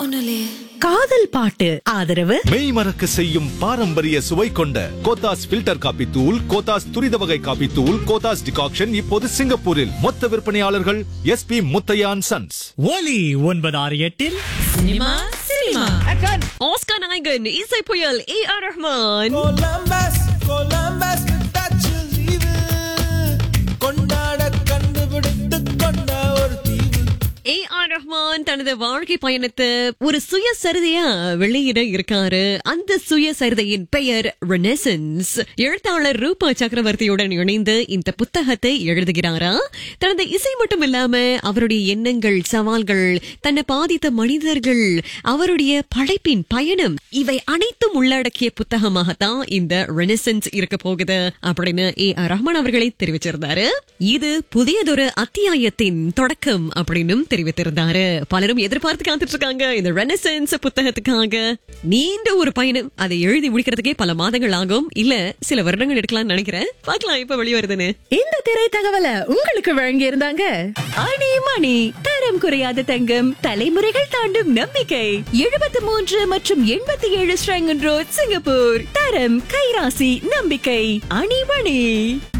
ஒன்னும் இல்லையே காதல் பாட்டு ஆதரவு மெய் மறக்க செய்யும் பாரம்பரிய சுவை கொண்ட கோத்தாஸ் ஃபில்டர் காபி தூள் கோத்தாஸ் துரித வகை காபி தூள் கோத்தாஸ் டிகாக்ஷன் இப்போது சிங்கப்பூரில் மொத்த விற்பனையாளர்கள் எஸ்பி முத்தையான் சன்ஸ் ஒலி ஒன்பது ஆறு எட்டில் சினிமா சினிமா ஆஸ்கர் நாயகன் இசை புயல் A R Rahman Columbus Columbus விட்டாச்சு லீவு கொண்டாட கண்டுபிடித்து கொண்ட ஒரு தீவு ஏ ஆர் ரஹ்மான் தனது வாழ்க்கை பயணத்தை ஒரு சுயசரிதையா வெளியிட இருக்காரு அந்த சுயசரிதையின் பெயர் ரெனசன்ஸ் எழுத்தாளர் ரூபா சக்கரவர்த்தியுடன் இணைந்து இந்த புத்தகத்தை எழுதுகிறாரா தனது இசை மட்டும் இல்லாம அவருடைய எண்ணங்கள் சவால்கள் தன்னை பாதித்த மனிதர்கள் அவருடைய படைப்பின் பயணம் இவை அனைத்தும் உள்ளடக்கிய புத்தகமாகத்தான் இந்த ரெனசன்ஸ் இருக்க போகுது அப்படின்னு ஏ ஆர் ரஹ்மான் அவர்களை தெரிவிச்சிருந்தாரு இது புதியதொரு அத்தியாயத்தின் தொடக்கம் அப்படின்னும் தெரிவித்திருந்தாரு பலரும் எதிர்பார்த்து காத்துட்டு இருக்காங்க இந்த ரெனசன்ஸ் புத்தகத்துக்காக நீண்ட ஒரு பயணம் அதை எழுதி முடிக்கிறதுக்கே பல மாதங்கள் ஆகும் இல்ல சில வருடங்கள் எடுக்கலாம்னு நினைக்கிறேன் பார்க்கலாம் இப்ப வெளியே வருதுன்னு இந்த திரை தகவலை உங்களுக்கு வழங்கி இருந்தாங்க அணி மணி தரம் குறையாத தங்கம் தலைமுறைகள் தாண்டும் நம்பிக்கை எழுபத்தி மூன்று மற்றும் எண்பத்தி ஏழு ஸ்ரங்கன் ரோட் சிங்கப்பூர் தரம் கைராசி நம்பிக்கை அணி மணி